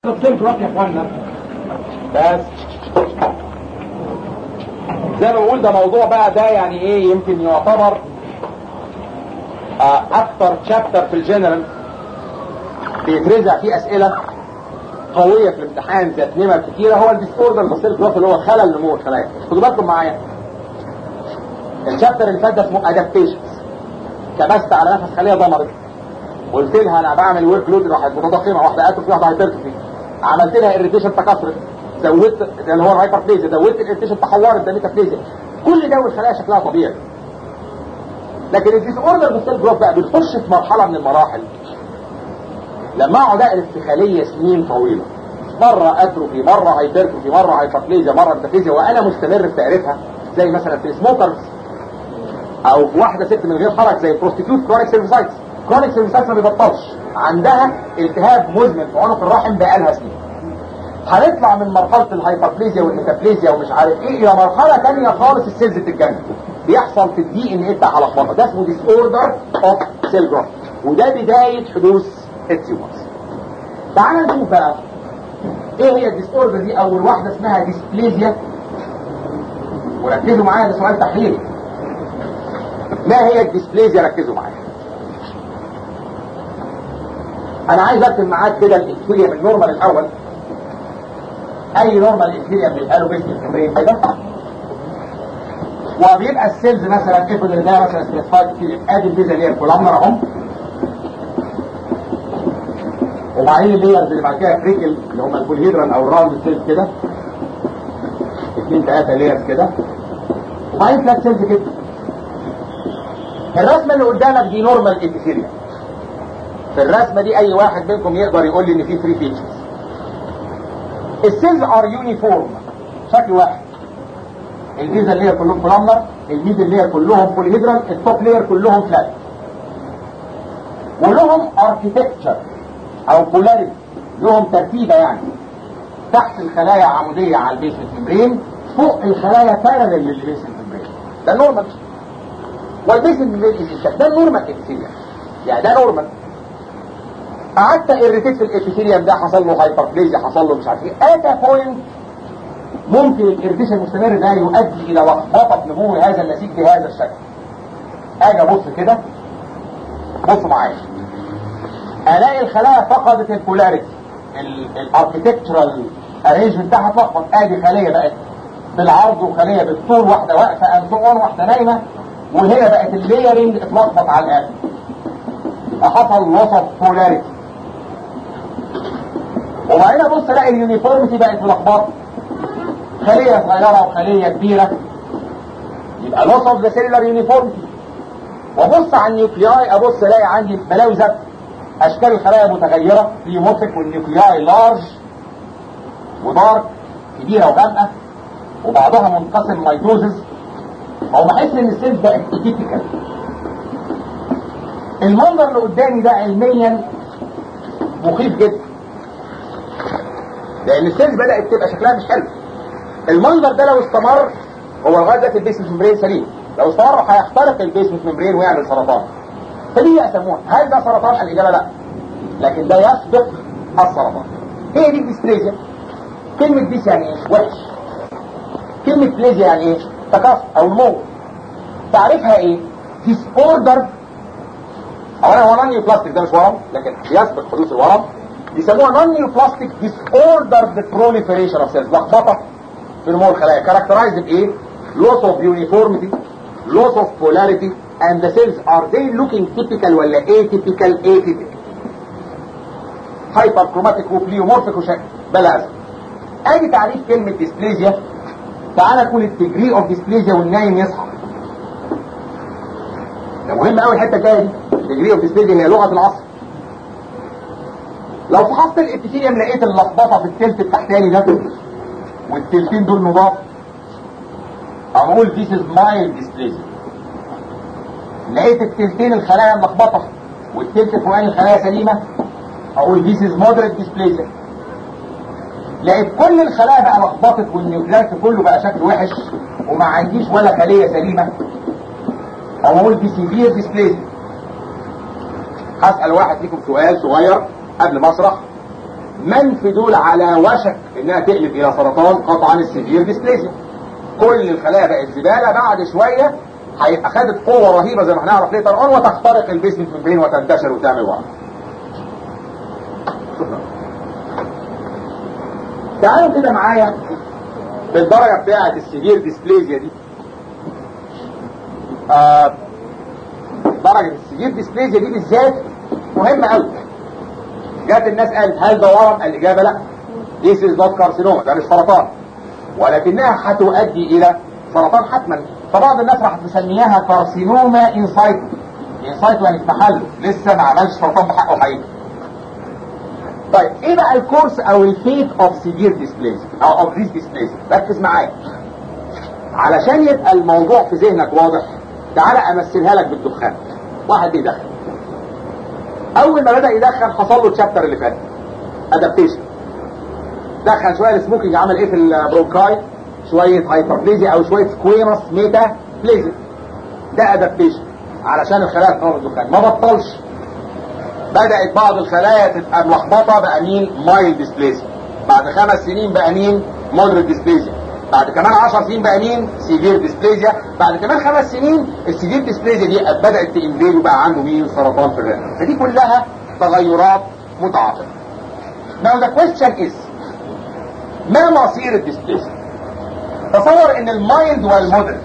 الصيف راح يا اخوانا بس زي ما بقول ده موضوع بقى ده يعني ايه يمكن يعتبر آه اكتر شابتر في الجنرال بيترزع فيه اسئله قويه في الامتحان ذات نمر كتيره هو الديسوردر بصير جراف اللي هو خلل نمو الخلايا خدوا بالكم معايا الشابتر اللي فات ده اسمه ادابتيشنز كبست على نفس خليه ضمرت قلت لها انا بعمل ورك لود راحت متضخمه واحده اتروفي واحده هايبرتروفي عملت لها اريتيشن تكاثرت زودت اللي هو الهايبربليزيا زودت الاريتيشن تحورت ده ميتافليزيا كل ده والخلايا شكلها طبيعي لكن الديس اوردر بالسيل جروث بقى بتخش في مرحله من المراحل لما اقعد اقلب في خليه سنين طويله مره اتروفي مره هايبرتروفي مره هايبربليزيا مره ميتافليزيا وانا مستمر في تعريفها زي مثلا في السموكرز او في واحده ست من غير حرج زي بروستيتيوت كرونيك سيرفيسايتس كرونيك سيرفيسايتس ما بيبطلش عندها التهاب مزمن في عنق الرحم بقالها سنين هنطلع من مرحله الهايبربليزيا والميتافليزيا ومش عارف ايه الى مرحله ثانيه خالص السيلز بتتجنن بيحصل في الدي ان ايه بتاع لخبطه ده اسمه ديس اوردر اوف سيل جروث وده بدايه حدوث التيومرز تعال نشوف بقى ايه هي الديس اوردر دي اول واحده اسمها ديسبليزيا وركزوا معايا ده سؤال تحليلي ما هي الديسبليزيا ركزوا معايا انا عايز اكتب معاك كده الاكسبيريا من نورمال الاول اي نورمال اكسبيريا بيبقى له بيزنس ممبرين كده وبيبقى السيلز مثلا افرض ان ده مثلا سبيسفايد كتير ادي البيزا اللي هي الكولامنر اهو وبعدين الليرز اللي بعد كده فريكل اللي هم البولهيدرال او الراوند سيلز كده اثنين ثلاثه ليرز كده وبعدين ثلاث سيلز كده الرسمه اللي قدامك دي نورمال ابيثيريا في الرسمه دي اي واحد منكم يقدر يقول لي ان في 3 فيتشرز السيلز ار يونيفورم شكل واحد الفيزا اللي هي كلهم كولامنر الميد اللي هي كلهم بوليهيدرال التوب لير كلهم فلات ولهم اركيتكتشر او بولاريتي لهم ترتيبه يعني تحت الخلايا عموديه على البيسمنت ممبرين فوق الخلايا بارلل للبيسمنت ممبرين ده نورمال والبيسمنت ممبرين ده نورمال ابيثيليا يعني ده نورمال قعدت اريتيت في الابيثيليوم ده حصل له هايبربليزيا حصل له مش عارف ايه ات بوينت ممكن الاريتيشن المستمر ده يؤدي الى لخبطه نمو هذا النسيج بهذا الشكل اجي ابص كده بصوا معايا الاقي الخلايا فقدت البولاريتي الاركتكتشرال ارينجمنت بتاعها اتلخبط ادي خليه بقت بالعرض وخليه بالطول واحده واقفه ان واحده نايمه وهنا بقت الليرنج اتلخبط على الاخر حصل وسط بولاريتي وبعدين ابص الاقي اليونيفورميتي بقت ملخبطه خليه صغيره وخليه كبيره يبقى لوس اوف ذا سيلولار يونيفورميتي وابص على النيوكلياي ابص الاقي عندي بلاوي زبط اشكال الخلايا متغيره ليوموتريك والنيوكلياي لارج ودارك كبيره وغامقه وبعضها منقسم ميتوزز او بحس ان السيلز بقت تيبيكال المنظر اللي قدامي ده علميا مخيف جدا لان السيلز بدات تبقى شكلها مش حلو المنظر ده لو استمر هو لغايه دلوقتي البيسمنت ممبرين سليم لو استمر هيخترق البيسمنت ممبرين ويعمل سرطان فدي يقسموها هل ده سرطان الاجابه لا لكن ده يسبق السرطان هي دي الديسبليزيا كلمه ديس يعني ايه وحش كلمه بليزيا يعني ايه تكاثر او نمو تعريفها ايه ديس اوردر اولا هو نون بلاستيك ده مش ورم لكن بيسبق حدوث الورم بيسموها نون بلاستيك ديس اوردر بروليفريشن اوف سيلز لخبطه في نمو الخلايا كاركترايزد بايه؟ loss of uniformity loss of polarity and the cells are they looking typical ولا atypical atypical hyperchromatic وبليومورفيك وشكل بلا أزل ادي تعريف كلمة ديسبليزيا تعالى نقول الديجري اوف ديسبليزيا والنايم يصحى ده مهم قوي الحته الجايه دي ديجري اوف ديسبليزيا هي لغه العصر لو فحصت الابيثيليوم لقيت اللخبطه في التلت التحتاني ده والتلتين دول نضاف اقول this is mild dysplasia لقيت التلتين الخلايا ملخبطه والتلت الفوقاني الخلايا سليمه اقول this is moderate dysplasia لقيت كل الخلايا بقى لخبطت والنيوكليات كله بقى شكله وحش وما عنديش ولا خليه سليمه او اقول دي سيفير ديسبليزيا هسال واحد فيكم سؤال صغير قبل ما اشرح من في دول على وشك انها تقلب الى سرطان قطعا السيفير ديسبليزيا كل الخلايا بقت زباله بعد شويه هيبقى خدت قوه رهيبه زي ما هنعرف ليتر اون وتخترق البيسمنت ممبرين وتنتشر وتعمل وعي تعالوا كده معايا بالدرجه بتاعه السيفير ديسبليزيا دي آه درجه السيفير ديسبليزيا دي بالذات مهمه قوي جت الناس قالت هل ده ورم الاجابه لا دي سيزداد كارسينوما ده مش سرطان ولكنها هتؤدي الى سرطان حتما فبعض الناس راح تسميها كارسينوما انسايتو انسايتو يعني في محله لسه ما عملش سرطان بحقه حقيقي طيب ايه بقى الكورس او الفيت اوف سيفير ديسبليزيا او اوف ذيس ديسبليزيا ركز معايا علشان يبقى الموضوع في ذهنك واضح تعالى امثلها لك بالدخان واحد بيدخن اول ما بدا يدخن حصل له الشابتر اللي فات ادابتيشن دخن شويه السموكينج عمل ايه في البرونكاي شويه هايبربليزيا او شويه سكويرس ميتا بليزيا ده ادابتيشن علشان الخلايا تنور الدخان ما بطلش بدات بعض الخلايا تبقى ملخبطه بقى مين مايل ديسبليزيا بعد خمس سنين بقى مين مودريت ديسبليزيا بعد كمان 10 سنين بقى مين سيفير ديسبليزيا بعد كمان خمس سنين السيفير ديسبليزيا دي بدات تنفيد وبقى عنده مين سرطان في الرئه فدي كلها تغيرات متعاقبه Now the question is ما مصير الديسبليزيا تصور ان المايلد والمودريت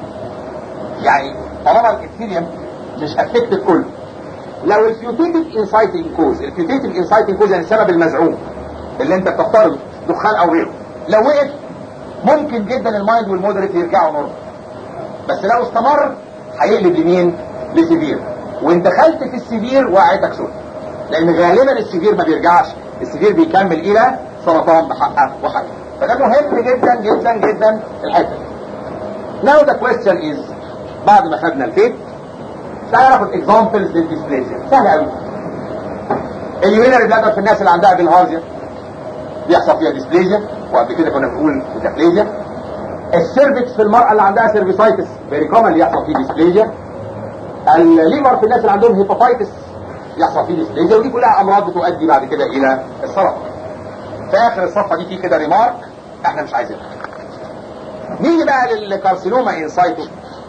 يعني طالما الابثيليوم مش افكتد كله لو الفيوتيتيف انسايتنج كوز الفيوتيتيف انسايتنج كوز يعني السبب المزعوم اللي انت بتختاره دخان او غيره لو وقف ممكن جدا المايند والمودريت يرجعوا نورمال بس لو استمر هيقلب لمين لسيفير وان دخلت في السيفير وقعتك سود لان غالبا السيفير ما بيرجعش السيفير بيكمل الى سرطان بحقه وحقه فده مهم جدا جدا جدا الحته Now the question is بعد ما خدنا الفيت تعالى ناخد اكزامبلز للديسبليزيا سهل قوي اليورينري بلادر في الناس اللي عندها بالهارزيا بيحصل فيها ديسبليزيا وقبل كده كنا بنقول ديسبليزيا السيرفكس في المرأة اللي عندها سيرفيسايتس فيري كومن يحصل فيه ديسبليزيا الليفر في الناس اللي عندهم هيباتايتس يحصل فيه ديسبليزيا ودي كلها امراض بتؤدي بعد كده الى السرطان في اخر الصفحه دي في كده ريمارك احنا مش عايزينها نيجي بقى للكارسينوما انسايتو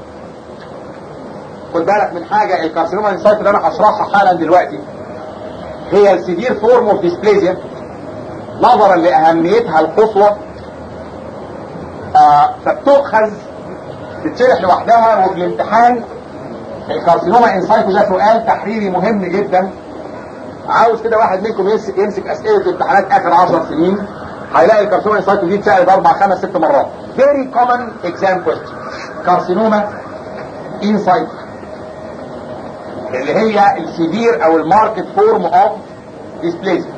خد بالك من حاجه الكارسينوما انسايتو اللي انا هشرحها حالا دلوقتي هي السيفير فورم اوف ديسبليزيا نظرا لاهميتها القصوى آه فبتؤخذ تتشرح لوحدها وفي الامتحان الكارسينوما انسايتو ده سؤال تحريري مهم جدا عاوز كده واحد منكم يمسك, يمسك اسئله امتحانات اخر 10 سنين هيلاقي الكارسينوما انسايتو دي اتسالت اربع خمس ست مرات very common exam question كارسينوما انسايتو اللي هي السيفير او الماركت فورم اوف ديسبليزيا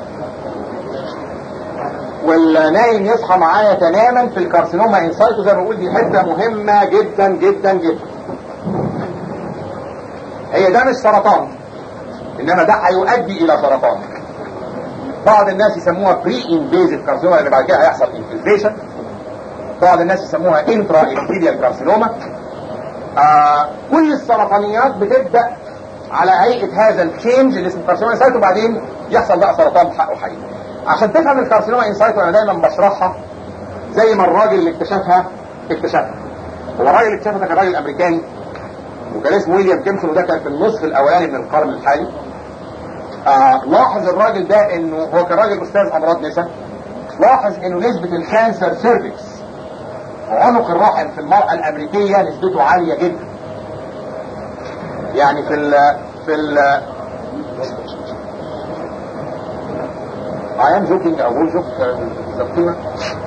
والنايم يصحى معايا تماما في الكارسينوما انسايتو زي ما بقول دي حته مهمه جدا جدا جدا هي ده مش سرطان انما ده هيؤدي الى سرطان بعض الناس يسموها بري انفيزيف كارسينوما اللي بعد كده هيحصل انفلتريشن بعض الناس يسموها انترا انفيريال كارسينوما آه كل السرطانيات بتبدا على هيئه هذا التشينج اللي اسمه كارسينوما انسايتو وبعدين يحصل بقى سرطان بحقه حقيقي عشان تفهم الكارسينوما انسايتو انا دايما بشرحها زي ما الراجل اللي اكتشفها اكتشفها هو الراجل اللي اكتشفها كان راجل امريكاني وكان اسمه ويليام كيمسون وده كان في النصف الاولاني من القرن الحالي آه لاحظ الراجل ده انه هو كان راجل استاذ امراض نساء لاحظ انه نسبة الكانسر سيرفكس عنق الرحم في المرأة الامريكية نسبته عالية جدا يعني في ال في ال I am joking او هو جوك زبطونا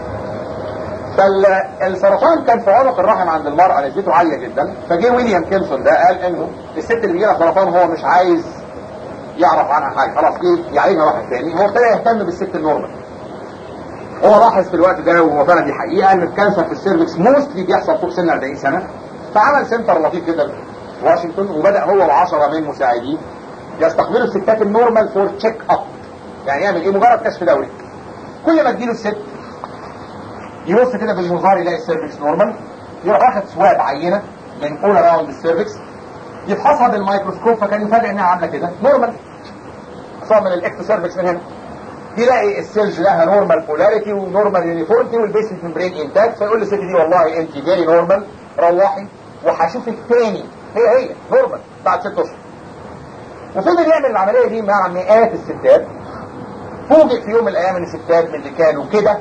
فالسرطان كان في عنق الرحم عند المرأة نسبته عالية جدا فجه ويليام كيمسون ده قال انه الست اللي بيجيلها سرطان هو مش عايز يعرف عنها حاجة خلاص ايه يعالجها واحد تاني هو ابتدى يهتم بالست النورمال هو لاحظ في الوقت ده وهو فعلا دي حقيقة ان الكانسر في السيرفكس موستلي بيحصل فوق سن 40 سنة فعمل سنتر لطيف جدا في واشنطن وبدأ هو وعشرة من مساعديه يستقبلوا الستات النورمال فور تشيك اب يعني يعمل ايه مجرد كشف دوري كل ما تجيله الست يبص كده بالمنظار يلاقي السيرفكس نورمال يروح واخد سواب عينه من اول اراوند السيرفكس يفحصها بالميكروسكوب فكان يفاجئ انها عامله كده نورمال صار من الاكتو سيرفكس من هنا تلاقي السيلز لها نورمال بولاريتي ونورمال يونيفورمتي والبيسمنت ممبرين انتاكت فيقول للست دي والله انت فيري نورمال روحي وهشوفك تاني هي هي نورمال بعد ست اشهر وفضل يعمل العمليه دي مع مئات الستات فوجئ في يوم من الايام ان الستات من اللي كانوا كده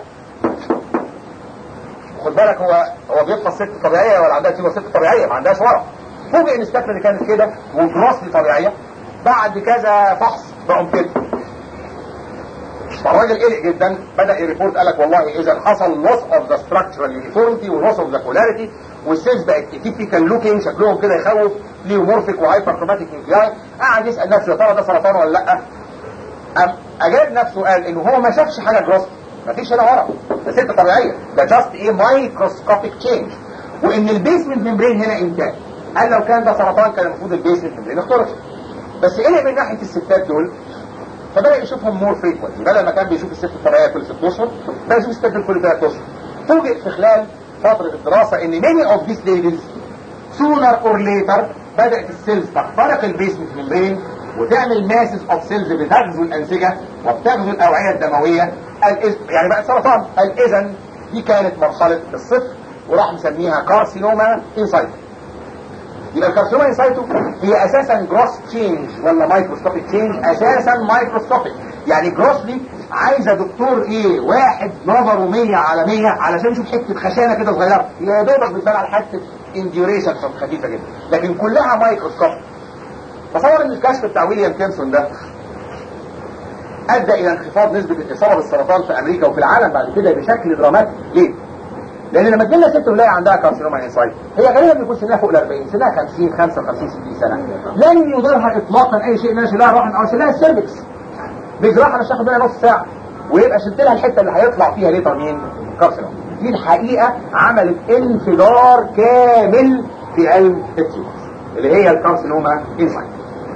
خد بالك هو هو بيبقى ست طبيعيه ولا عندها تيومر ست طبيعيه ما عندهاش ورم فوجئ ان الستات اللي كانت كده وجروسلي طبيعيه بعد كذا فحص بقوا كده فالراجل قلق جدا بدا يريبورت قال لك والله اذا حصل لوس اوف ذا ستراكشرال يونيفورميتي ولوس اوف ذا بولاريتي والسيلز بقت تيبيكال لوكينج شكلهم كده يخوف ليومورفيك وهايبر كروماتيك نيوكلاي قعد يسال نفسه يا ترى ده سرطان ولا لا أم اجاب نفسه قال انه هو ما شافش حاجه جروس ما فيش هنا ورم ده ست طبيعيه ده جاست ايه مايكروسكوبيك تشينج وان البيسمنت ممبرين هنا انتاج قال لو كان ده سرطان كان المفروض البيسمنت ممبرين اخترق بس قلق من ناحيه الستات دول فبدا يشوفهم مور فريكوينت بدل ما كان بيشوف الست الطبيعيه كل ست اشهر بدا يشوف الست كل ثلاث اشهر فوجئ في خلال فتره الدراسه ان many of these ladies sooner or later بدات السيلز تخترق البيسمنت ممبرين وتعمل ماسز اوف سيلز بتغزو الانسجه وبتغزو الاوعيه الدمويه يعني بقى سرطان قال اذا دي كانت مرحله الصفر وراح مسميها كارسينوما انسايتو يبقى الكارسينوما انسايتو هي اساسا جروس تشينج ولا مايكروسكوبيك تشينج اساسا مايكروسكوبيك يعني جروسلي عايزه دكتور ايه واحد نظره 100 على 100 علشان يشوف حته خشانه كده صغيره يا دوبك بتبان على حته انديوريشن خفيفه جدا لكن كلها مايكروسكوب تصور ان الكشف بتاع ويليام كيمسون ده ادى الى انخفاض نسبه الاصابه بالسرطان في امريكا وفي العالم بعد كده بشكل دراماتيك ليه؟ لان لما تجينا ست نلاقي عندها كارسينوما انسايت هي غالبا بيكون سنها فوق ال 40 سنها 50 55 60 سنه لن يضرها اطلاقا اي شيء انها شيلها رحم او شيلها السيرفكس بجراحه مش هتاخد منها نص ساعه ويبقى شلت لها الحته اللي هيطلع فيها ليتر مين؟ كارسينوما دي الحقيقه عملت انفجار كامل في علم التيومرز اللي هي الكارسينوما انسايت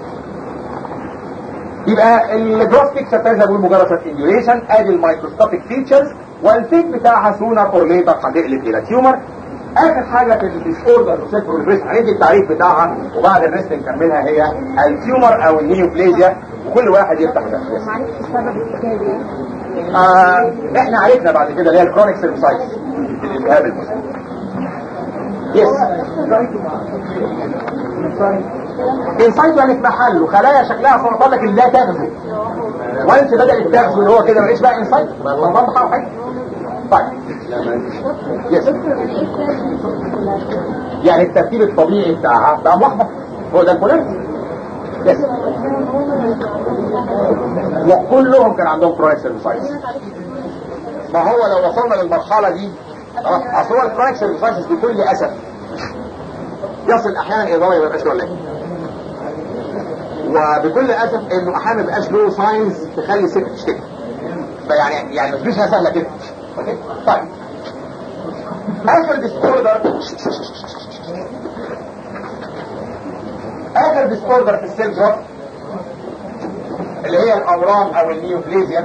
يبقى الجروس بيكتشر تذهب مجرد شويه انديوريشن ادي الميكروسكوبيك فيتشرز والفيك بتاعها سونر اور ليتر هتقلب الى تيومر اخر حاجه في الديس اوردر وسيفر الريست هندي التعريف بتاعها وبعد الريست نكملها هي التيومر او النيوبليزيا وكل واحد يفتح ده معلش السبب الكتابي آه احنا عرفنا بعد كده اللي هي الكرونيك سيرفسايتس الالتهاب المزمن يس انسايت يعني في محله خلايا شكلها سرطان لكن لا تغزو وانت بدات تغزو اللي هو كده ماليش بقى انسايت بقى سرطان بتاعه حاجه طيب يس يعني الترتيب الطبيعي بتاعها بقى ملخبط هو ده البولاريتي يس وكلهم كان عندهم كرونيك سيرفسايتس ما هو لو وصلنا للمرحله دي اه اصل هو الكرونيك سيرفسايتس بكل اسف يصل احيانا الى ضرر ما يبقاش له علاج وبكل اسف انه احيانا ما يبقاش له ساينز تخلي الست تشتكي فيعني يعني مش بيشها سهله كده اوكي طيب اخر ديسوردر اخر ديسوردر في السيل جروث اللي هي الاورام او النيوبليزيا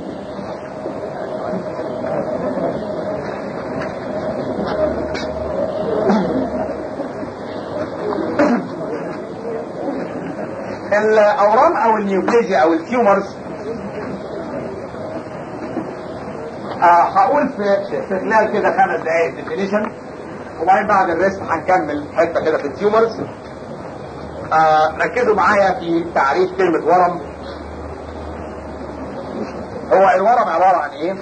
الاورام او النيوبليزيا او التيومرز آه هقول في في خلال كده خمس دقائق ديفينيشن وبعدين بعد الريست هنكمل حته كده في التيومرز آه ركزوا معايا في تعريف كلمه ورم هو الورم عباره عن ايه؟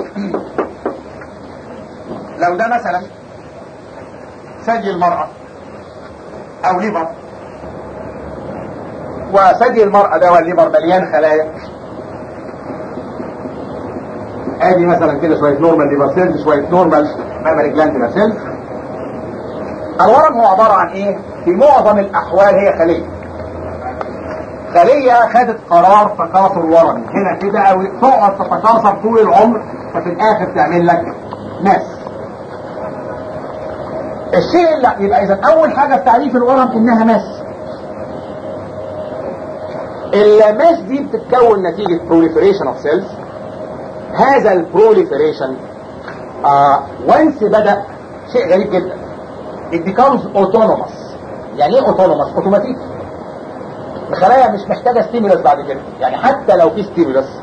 لو ده مثلا ثدي المراه او ليفر وثدي المرأة ده والليبر مليان خلايا ادي مثلا كده شوية نورمال ليبر سيلز شوية نورمال مامري جلاندولار سيلز الورم هو عبارة عن ايه؟ في معظم الاحوال هي خلية خلية خدت قرار تكاثر ورمي هنا كده او تقعد تتكاثر طول العمر ففي الاخر تعمل لك ماس الشيء اللي يبقى اذا اول حاجة في تعريف الورم انها ماس اللماس دي بتتكون نتيجة proliferation of cells هذا البروليفريشن آه وانس بدأ شيء غريب جدا it becomes autonomous يعني ايه autonomous اوتوماتيك الخلايا مش محتاجة ستيمولس بعد كده يعني حتى لو في ستيمولس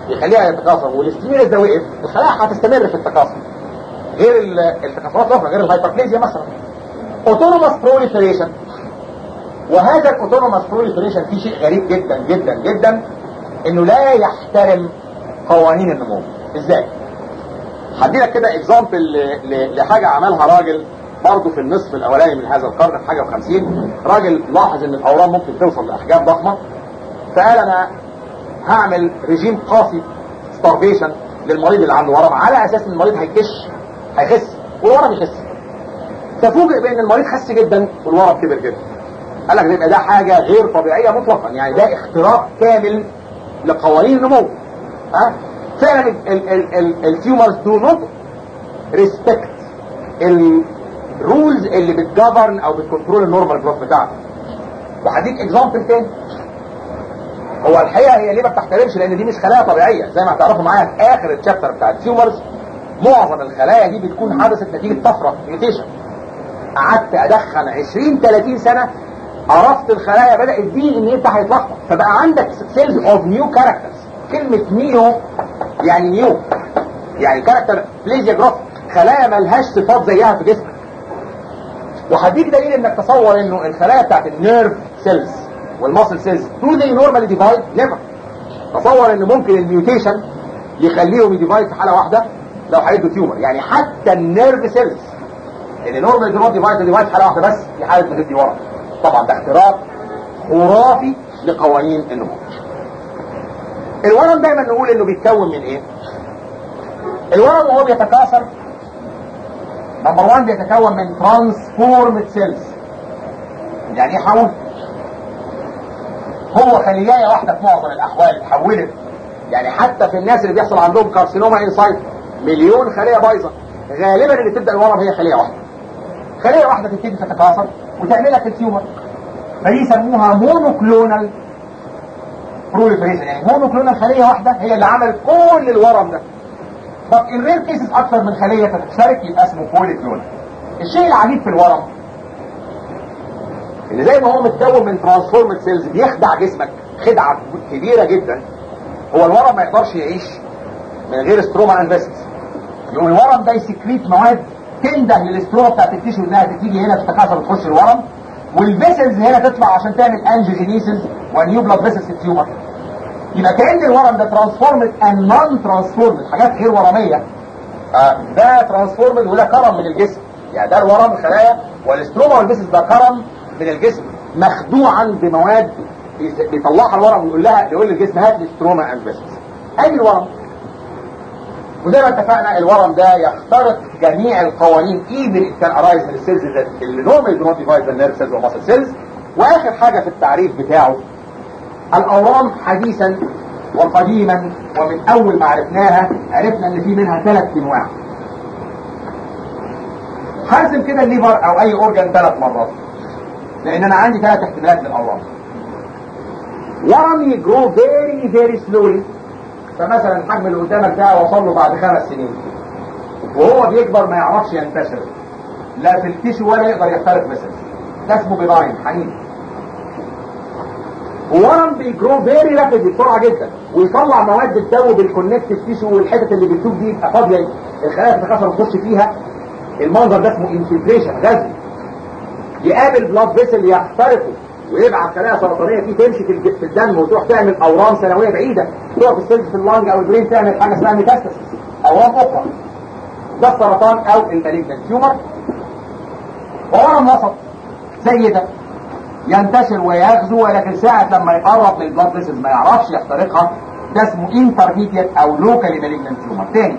يخليها يتكاثر والاستيميلس ده وقف الخلايا هتستمر في التكاثر غير ال- التكاثرات الاخرى غير الهايبربليزيا مثلا اوتونوماس بروليفريشن وهذا الاوتونوماس بروليفريشن فيه شيء غريب جدا جدا جدا انه لا يحترم قوانين النمو ازاي هدي لك كده اكزامبل لحاجه عملها راجل برضه في النصف الاولاني من هذا القرن في حاجه و50 راجل لاحظ ان الاورام ممكن توصل لاحجام ضخمه فقال انا هعمل ريجيم قاسي ستارفيشن للمريض اللي عنده ورم على اساس ان المريض هيكش هيخس والورم يخس ففوجئ بان المريض خس جدا والورم كبر جدا قال لك يبقى ده حاجه غير طبيعيه مطلقا يعني ده اختراق كامل لقوانين النمو ها فعلا التيومرز دو نوت ريسبكت الرولز اللي بتجبرن او بتكنترول النورمال جروث بتاعته وهديك اكزامبل تاني هو الحقيقه هي ليه ما بتحترمش لان دي مش خلايا طبيعيه زي ما هتعرفوا معايا في اخر الشابتر بتاع التيومرز معظم الخلايا دي بتكون حدثت نتيجه طفره ميوتيشن قعدت ادخن 20 30 سنه عرفت الخلايا بدات دي ان انت هيتلخبط فبقى عندك سيلز اوف نيو كاركترز كلمه نيو يعني نيو يعني كاركتر بليزيا جروث خلايا ملهاش صفات زيها في جسمك وهديك دليل انك تصور انه الخلايا بتاعت النيرف سيلز والماسل سيلز دو زي نورمالي ديفايد نيفر تصور ان ممكن الميوتيشن يخليهم يديفايد في حاله واحده لو هيدوا تيومر يعني حتى النيرف سيلز اللي نورمال دي نوت ديفايد ديفايد في حاله واحده بس في حاله بتدي ورم طبعا ده اختراق خرافي لقوانين النمو الورم دايما نقول انه بيتكون من ايه الورم وهو بيتكاثر نمبر 1 بيتكون من ترانسفورمد سيلز يعني ايه حول هو خليايه واحده في معظم الاحوال اتحولت يعني حتى في الناس اللي بيحصل عندهم كارسينوما انسايت مليون خليه بايظه غالبا اللي تبدا الورم هي خليه واحده خليه واحده تبتدي تتكاثر وتعمل لك التيومر فدي يسموها مونوكلونال بروليفريشن يعني مونوكلونال خليه واحده هي اللي عملت كل الورم ده طب ان رير كيسز اكثر من خليه تتشارك يبقى اسمه بوليكلونال الشيء العجيب في الورم اللي زي ما هو متكون من ترانسفورمد سيلز بيخدع جسمك خدعه كبيره جدا هو الورم ما يقدرش يعيش من غير ستروما اند فيسلز يقوم الورم ده يسكريت مواد تنده للاستروما بتاعت التيشو انها تيجي هنا تتكاثر وتخش الورم والفيسلز هنا تطلع عشان تعمل انجيجينيسيس ونيو بلاد فيسلز في التيومر يبقى كان الورم ده ترانسفورمد اند نون ترانسفورمد حاجات غير ورميه آه ده ترانسفورمد وده كرم من الجسم يعني ده الورم الخلايا والاستروما والفيسلز ده كرم من الجسم مخدوعا بمواد بيطلعها الورم ويقول لها يقول للجسم هات لي ستروما اند فيسلز ادي الورم وزي ما اتفقنا الورم ده يخترق جميع القوانين ايفن كان ارايز من السيلز اللي نورمال دو نوت ديفايد النيرف سيلز وماسل سيلز واخر حاجه في التعريف بتاعه الاورام حديثا وقديما ومن اول ما عرفناها عرفنا ان في منها ثلاث انواع هرسم كده الليفر او اي اورجان ثلاث مرات لان انا عندي ثلاث احتمالات للاورام ورم يجرو فيري فيري سلولي فمثلا الحجم اللي قدامك ده وصل له بعد خمس سنين وهو بيكبر ما يعرفش ينتشر لا في التيشو ولا يقدر يختلط مثلا ده اسمه بيباين حنين ورم بيجرو فيري رابيد بسرعه جدا ويطلع مواد بتدوب الكونكتيف تيشو والحتت اللي بتدوب دي يبقى فاضيه الخلايا تتكاثر وتخش فيها المنظر ده اسمه انفلتريشن غزو يقابل بلاد فيسل يخترقه ويبعت خلايا سرطانيه فيه تمشي في الج- في الدم وتروح تعمل اورام سنويه بعيده تقف السيلز في اللنج او البرين تعمل حاجه اسمها ميتاستاسيس اورام اخرى ده السرطان او المالجنت تيومر ورم وسط زي ده ينتشر ويغزو ولكن ساعة لما يقرب للبلاد فيسلز ما يعرفش يخترقها ده اسمه انترميديت او لوكالي مالجنت تيومر تاني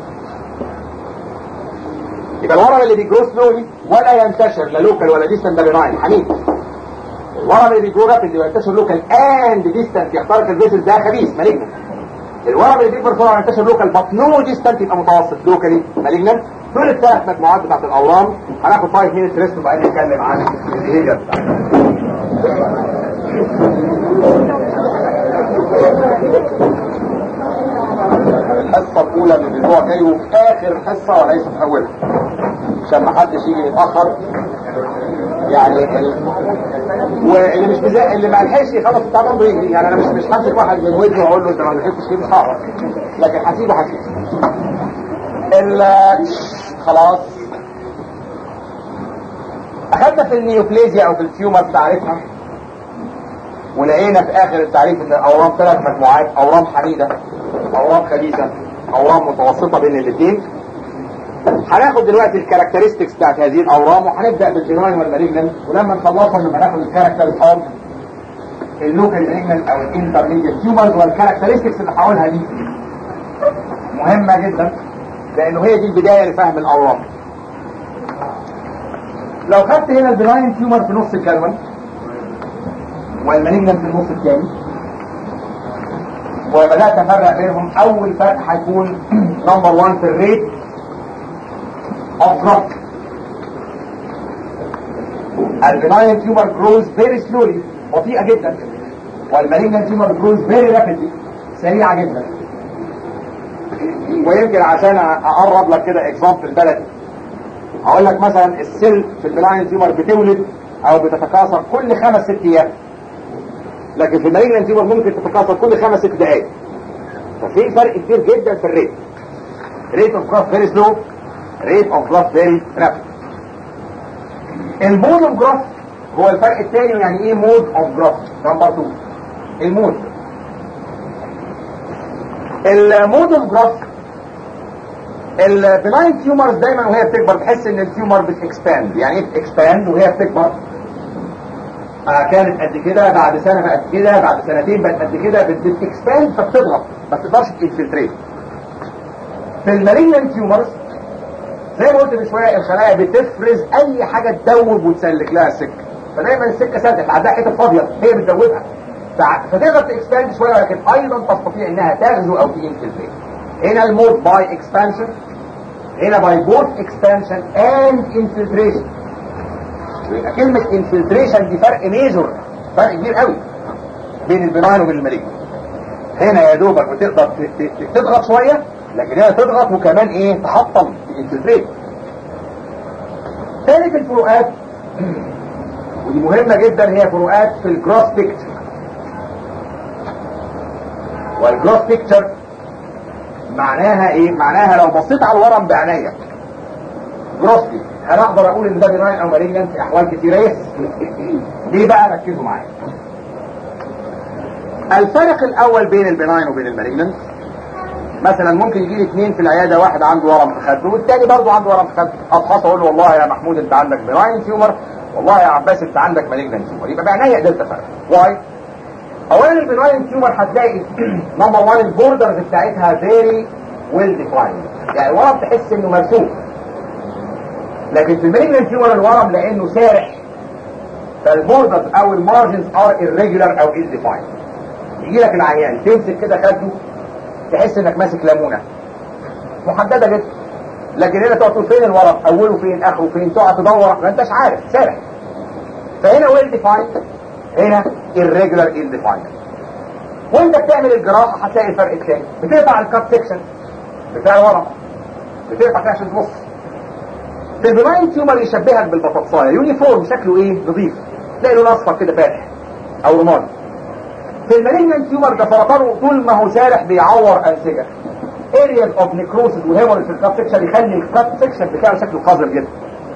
يبقى الورم اللي بيجرو سلولي ولا ينتشر لا لوكال ولا ديستنت ده بناين حنين الورم اللي بيجرو رابيد وينتشر لوكال اند ديستنت يخترق الفيسل ده خبيث مالجنت الورم اللي بيكبر بسرعه ينتشر لوكال بط نو ديستنت يبقى متوسط لوكالي مالجنت دول الثلاث مجموعات بتاعت الاورام هناخد 5 مينتس ريست وبعدين نتكلم عن البيهيفير بتاعتها الحصه الاولى من الاسبوع الجاي وفي اخر حصه وليس في اولها عشان ما حدش يجي متاخر يعني ال... واللي مش بزا... اللي ما لحقش يخلص بتاع برضه يجري يعني انا مش مش همسك واحد من ودنه واقول له انت ما لحقتش كده مش هعرف لكن هسيبه هسيبه ال خلاص اخذنا في النيوبليزيا او في التيومر تعريفها ولقينا في اخر التعريف ان الاورام ثلاث مجموعات اورام حميده اورام خبيثه اورام متوسطه بين الاثنين هناخد دلوقتي الكاركترستكس بتاعت هذه الاورام وهنبدا بالجناين والمالجنان ولما نخلصها نبقى ناخد الكاركترز اوف اللوكال مالجنان او الانترميديت تيومرز والكاركترستكس اللي هقولها دي مهمه جدا لانه هي دي البدايه لفهم الاورام لو خدت هنا البناين تيومر في نص الكلمه والمالجنان في النص الثاني وبدات افرق بينهم اول فرق هيكون نمبر 1 في الريت of growth. البناين تيومر grows very slowly بطيئة جدا والمالجنان تيومر grows very rapidly سريعة جدا ويمكن عشان اقرب لك كده اكزامبل بلدي هقول لك مثلا السيل في البناين تيومر بتولد او بتتكاثر كل خمس ست ايام لكن في المالجنان تيومر ممكن تتكاثر كل خمس ست دقائق ففي فرق كبير جدا في الريت ريت اوف growth very slow rate of growth very rapid المود اوف جروث هو الفرق الثاني يعني ايه مود اوف جروث نمبر 2 المود المود اوف جروث البناين تيومرز دايما وهي بتكبر تحس ان التيومر بتكسباند يعني ايه بتكسباند وهي بتكبر آه كانت قد كده بعد سنه بقت كده بعد سنتين بقت قد كده بتكسباند فبتضغط ما بتقدرش تنفلتريت في المالجنان تيومرز زي ما قلت من شويه الخلايا بتفرز اي حاجه تدوب وتسلك لها السكه فدايما السكه سلكت عندها حته فاضيه هي بتدوبها فتقدر تكسباند شويه ولكن ايضا تستطيع انها تغزو او تنفلتريت هنا المود باي اكسبانشن هنا باي بوث اكسبانشن اند انفلتريشن يبقى كلمه انفلتريشن دي فرق ميجور فرق كبير قوي بين البناين وبين المالجنان هنا يا دوبك بتقدر تضغط شويه لكن هي تضغط وكمان ايه تحطم الانفلتريت ثالث الفروقات ودي مهمة جدا هي فروقات في الجروس بيكتشر والجروس بيكتشر معناها ايه معناها لو بصيت على الورم بعينيا جروسلي انا اقدر اقول ان ده بناين او مالجنان في احوال كتيرة يس ليه بقى ركزوا معايا الفرق الاول بين البناين وبين المالجنان مثلا ممكن يجي لي اثنين في العياده واحد عنده ورم في خده والتاني برضه عنده ورم في خده افحص اقول له والله يا محمود انت عندك بناين تيومر والله يا عباس انت عندك مالجنان تيومر يبقى بعينيا قدرت افرق واي اولا البناين تيومر هتلاقي نمبر 1 البوردرز بتاعتها فيري ويل ديفايند يعني الورم تحس انه مرسوم لكن في المالجنان تيومر الورم لانه سارح فالبوردرز او المارجنز ار irregular او ill defined يجي لك العيان تمسك كده خده تحس انك ماسك ليمونه محدده جدا لكن هنا تقعد تقول فين الورق اوله فين اخره فين تقعد تدور ما انتش عارف سارح فهنا ويل ديفايند هنا irregular ill defined وانت بتعمل الجراحه هتلاقي الفرق الثاني بتقطع الكات سيكشن بتاع الورق بتقطع كده عشان تبص في البناين تيومر يشبهك بالبطاطسايه يونيفورم شكله ايه نظيف تلاقي لون اصفر كده فاتح او رمادي في المالجنان تيومر ده سرطانه طول ما هو سارح بيعور انسجه areas of necrosis وهيموريج في الكات سكشن يخلي الكات سكشن بتاعه شكله قذر جدا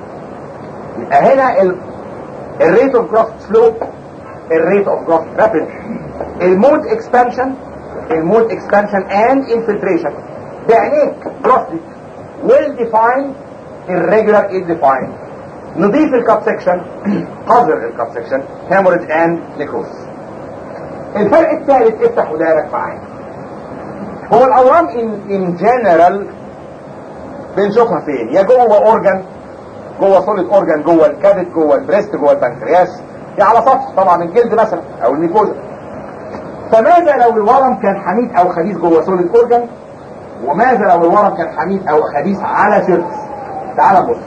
يبقى هنا الريت اوف جروث سلو الريت اوف جروث رابيد المود اكسبانشن المود اكسبانشن اند انفلتريشن بعينيك جروثلي ويل ديفايند irregular ill defined نضيف الكات سكشن قذر الكات سكشن هيموريج اند necrosis الفرق الثالث افتح ودانك معايا هو الاورام ان ان جنرال بنشوفها فين يا جوه اورجان جوه سوليد اورجان جوه الكبد جوه البريست جوه البنكرياس يا على سطح طبعا الجلد مثلا او الميكوزا فماذا لو الورم كان حميد او خبيث جوه سوليد اورجان وماذا لو الورم كان حميد او خبيث على سيرفس تعال بص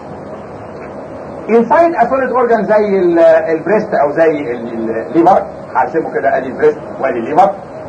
انسايد اسوليد اورجان زي البريست او زي الليفر هرسمه كده ادي البريست وادي الليفر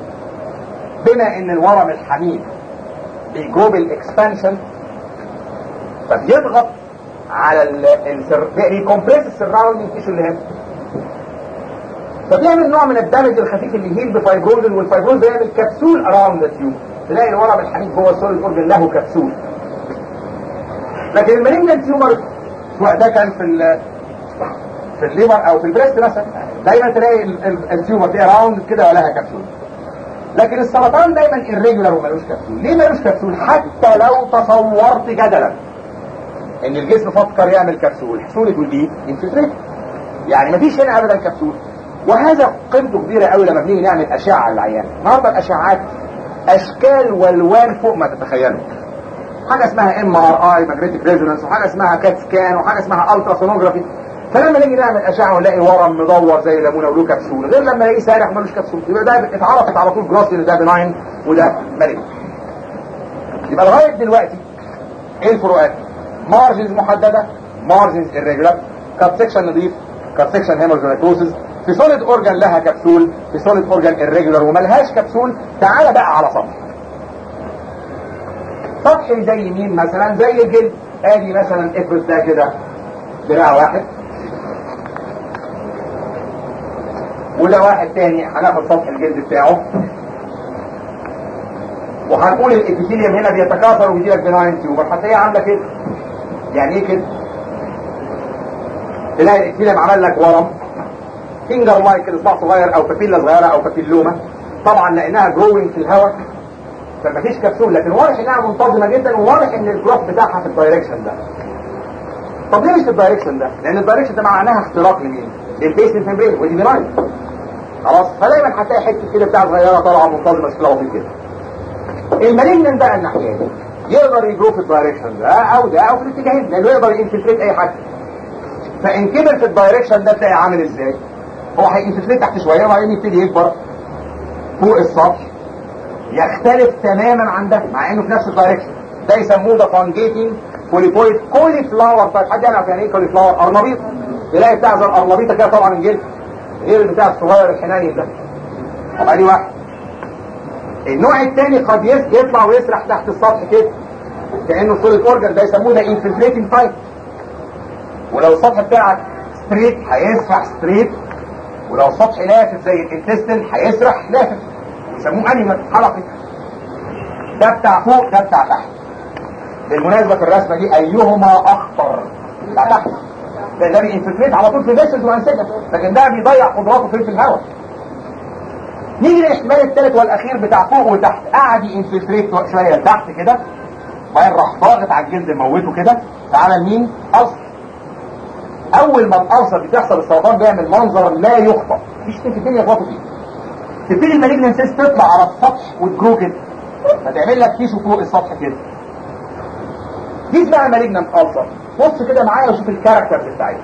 بما ان الورم الحميد بيجو بالاكسبانشن فبيضغط على السر بيكمبريس السراوندنج تيشو اللي هنا فبيعمل نوع من الدمج الخفيف اللي يهيل بفايبروزن والفايبروز بيعمل كبسول اراوند ذا تيوب تلاقي الورم الحديد جوه السوليد اورجن له كبسول لكن المالجنت تيومر سواء ده كان في ال في الليبر او في البريست مثلا دايما تلاقي ال- ال- التيومر دي راوند كده ولها كبسول لكن السرطان دايما irregular ومالوش كبسول ليه مالوش كبسول حتى لو تصورت جدلا ان الجسم فكر يعمل كبسول حصولة والبي انفلتريت يعني مفيش هنا ابدا كبسول وهذا قيمته كبيره قوي لما بنيجي نعمل اشعه على العيان النهارده الاشعاعات اشكال والوان فوق ما تتخيلوا حاجه اسمها ام ار اي ماجنتيك ريزونانس وحاجه اسمها كات سكان وحاجه اسمها الترا سونوجرافي فلما نيجي نعمل اشعه ونلاقي ورم مدور زي ليمونه وله كبسول غير لما نلاقيه سارح ملوش كبسول يبقى ده اتعرفت على طول جروس ان ده بناين وده مالك يبقى لغايه دلوقتي ايه الفروقات؟ مارجنز محدده مارجنز irregular كات سكشن نظيف كات سكشن هيموجينيكوسيس في سوليد اورجان لها كبسول في سوليد اورجان irregular وملهاش كبسول تعالى بقى على سطح سطح زي مين مثلا زي الجلد ادي مثلا افرض ده كده دراع واحد وده واحد تاني هناخد سطح الجلد بتاعه وهنقول الابيثيليوم هنا بيتكاثر ويجيلك بناين تيومر هتلاقيها عامله كده يعني ايه كده؟ تلاقي الابيثيليوم عمل لك ورم فينجر لايك كده صباع صغير او بابيلا صغيره او بابيلوما طبعا لانها جروينج في الهواء فمفيش كبسول لكن واضح انها منتظمه جدا وواضح ان الجروث بتاعها في الدايركشن ده طب ليه مش في الدايركشن ده؟ لان الدايركشن ده معناها اختراق لمين؟ للبيسمنت ممبرين ودي بناين خلاص فدايما هتلاقي حته كده بتاع صغيره طالعه منتظمه شكلها لطيف كده المالجنن بقى الناحيه دي يقدر يجرو في الدايركشن ده او ده او في الاتجاهين لانه يقدر ينفلتريت اي حاجه فان كبر في الدايركشن ده تلاقي عامل ازاي؟ هو هينفلتريت تحت شويه وبعدين يبتدي يكبر فوق السطح يختلف تماما عن ده مع انه في نفس الدايركشن ده يسموه ده فانجيتنج بوليبويد كولي فلاور طيب حد يعرف يعني ايه كولي فلاور؟ ارنبيط تلاقي بتاع زي الارنبيطه كده طبعا الجلد غير البتاع الصغير الحنين ده طب ادي واحد النوع الثاني قد يس- يطلع ويسرح تحت السطح كده كانه سوليد اورجن ده يسموه ده انفلتريتنج تايب ولو السطح بتاعك ستريت هيسرح ستريت ولو السطح لافف زي الانتستين هيسرح لافف يسموه انيمال حلقي ده بتاع فوق ده بتاع تحت بالمناسبة في الرسمة دي أيهما أخطر بتاع تحت ده ده بينفلتريت على طول في فيسلز وأنسجة لكن ده بيضيع قدراته فين في الهواء نيجي للاحتمال الثالث والأخير بتاع فوق وتحت قعد ينفلتريت شوية لتحت كده وبعدين راح ضاغط على الجلد موته كده فعمل مين؟ ألسر أول ما الألسر بتحصل السرطان بيعمل منظر لا يخطأ مفيش في الدنيا يغلطوا فيه تبتدي المالجنسيس تطلع على السطح وتجرو كده فتعمل لك تيشو فوق السطح كده دي اسمها مالجنانت ألسر بص كده معايا وشوف الكاركترز بتاعتها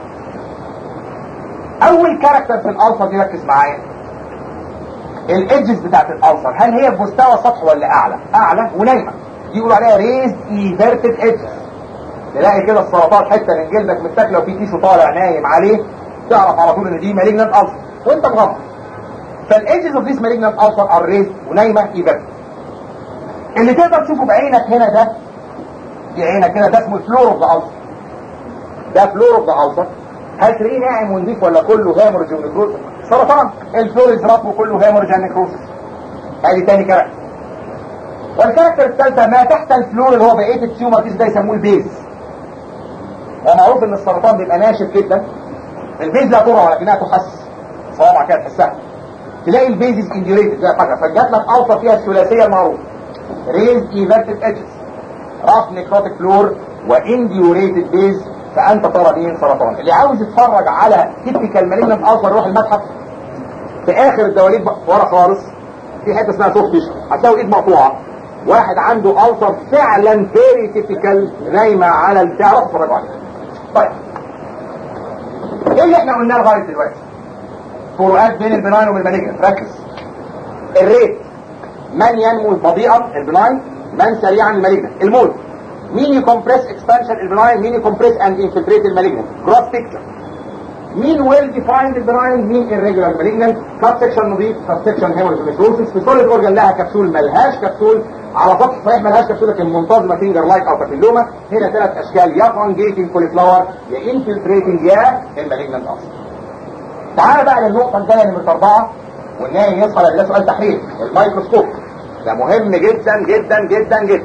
اول كاركتر في الالسر دي ركز معايا الايدجز بتاعت الالسر هل هي بمستوى سطح ولا اعلى اعلى ونايمه دي يقولوا عليها ريز ايفيرتد ايدجز تلاقي كده السرطان حته من جلدك متاكله وفي تيشو طالع نايم عليه تعرف على طول ان دي مالجنانت ألسر وانت مغمض فالايدجز اوف ذيس مالجنانت ألسر ار ريز ونايمه ايفيرتد اللي تقدر تشوفه بعينك هنا ده دي عينك كده ده اسمه فلور اوف ذا ألسر ده فلور اوف ذا ألسر هل تلاقيه ناعم ونضيف ولا كله هامورج ونكروز سرطان الفلوريز رطبه كله هامورج ونكروز ادي تاني كاركتر والكاركتر الثالثه ما تحت الفلور اللي هو بقيه التيومر ده يسموه البيز ومعروف ان السرطان بيبقى ناشف جدا البيز لا ترى ولكنها تحس صوابع كده تحسها تلاقي البيزز انديوريتد زي حاجه فجات لك الفا فيها الثلاثيه المعروفه ريز ايفيرتد ادجز راف نيكروتيك فلور وانديوريتد بيز فانت ترى مين سرطان اللي عاوز يتفرج على تيبيكال مالجنت الفر روح المتحف في اخر الدواليب ورا خالص في حته اسمها سوفت تيشو هتلاقوا ايد مقطوعه واحد عنده ألسر فعلا فيري تيبيكال نايمه على البتاع روح اتفرجوا عليه طيب ايه اللي احنا قلناه لغايه دلوقتي فروقات بين البناين والمالجنت ركز الريت من ينمو بطيئا البناين من سريعا المالجنت المود مين يكمبريس اكسبانشن البناين مين يكمبريس اند انفلتريت المالجنت جروث بيكتشر مين ويل ديفايند البناين مين irregular malignant كاب سكشن نظيف كاب سكشن هيموريج في سوليد اورجان لها كبسول ملهاش كبسول على سطح صحيح ملهاش كبسوله لكن منتظمه فينجر لايك او بابيلوما هنا ثلاث اشكال يا فانجيتنج كوليفلاور يا انفلتريتنج يا المالجنت اصلا تعال بقى للنقطه الجايه نمره اربعه والنايم يصحى لان ده سؤال تحليل الميكروسكوب ده مهم جدا جدا جدا جدا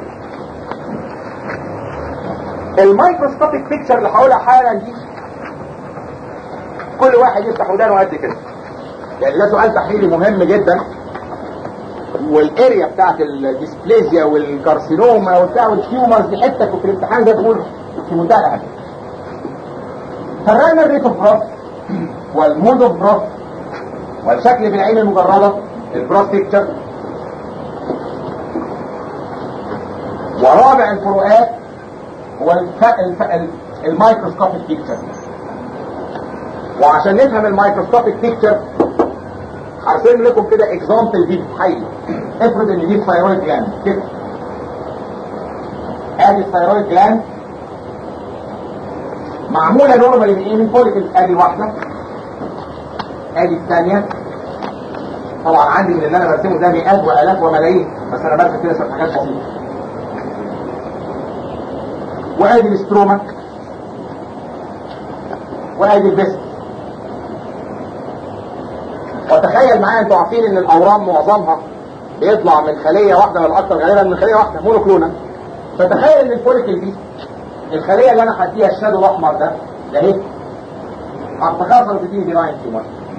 الميكروسكوبيك بيكتشر اللي هقولها حالا دي كل واحد يفتح ودانه قد كده لان ده سؤال تحليلي مهم جدا والاريا بتاعت الديسبليزيا والكارسينوما وبتاع والتيومرز دي حته في الامتحان ده تقول في منتهى الاهميه. فرقنا الريت اوف بروث والمود اوف بروث والشكل بالعين المجرده البروث بيكتشر ورابع الفروقات هو الف... الف... الميكروسكوبيك بيكتشر وعشان نفهم الميكروسكوبيك بيكتشر هرسم لكم كده اكزامبل دي حي افرض ان دي الثايرويد جلاند كده ادي الثايرويد جلاند معموله نورمال من ايه من فوليكلز ادي واحده ادي الثانيه طبعا عندي من اللي انا برسمه ده مئات والاف وملايين بس انا برسم كده شويه حاجات بسيطه وادي الاستروما وادي البست وتخيل معايا انتوا عارفين ان الاورام معظمها بيطلع من خليه واحده ولا اكثر غالبا من خليه واحده مونوكلونال فتخيل ان الفوليكل دي الخليه اللي انا هديها الشادو الاحمر ده ده اهي هتتخاصم تديني بيراين تيومر